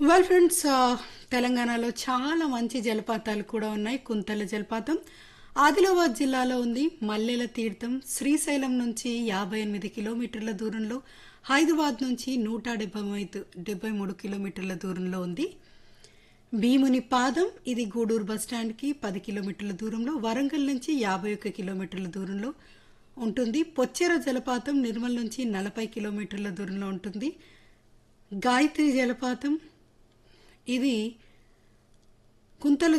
well friends తెలంగాణలో చాలా మంచి జలపాతాలు కూడా ఉన్నాయి కుంతల జలపాతం ఆదిలాబాద్ జిల్లాలో ఉంది మల్లెల తీర్థం శ్రీశైలం నుంచి యాభై ఎనిమిది కిలోమీటర్ల దూరంలో హైదరాబాద్ నుంచి నూట డెబ్బై ఐదు డెబ్బై మూడు కిలోమీటర్ల దూరంలో ఉంది భీముని పాదం ఇది గూడూరు బస్టాండ్కి పది కిలోమీటర్ల దూరంలో వరంగల్ నుంచి యాభై ఒక్క కిలోమీటర్ల దూరంలో ఉంటుంది పొచ్చెర జలపాతం నిర్మల్ నుంచి నలభై కిలోమీటర్ల దూరంలో ఉంటుంది గాయత్రి జలపాతం ఇది కుంతల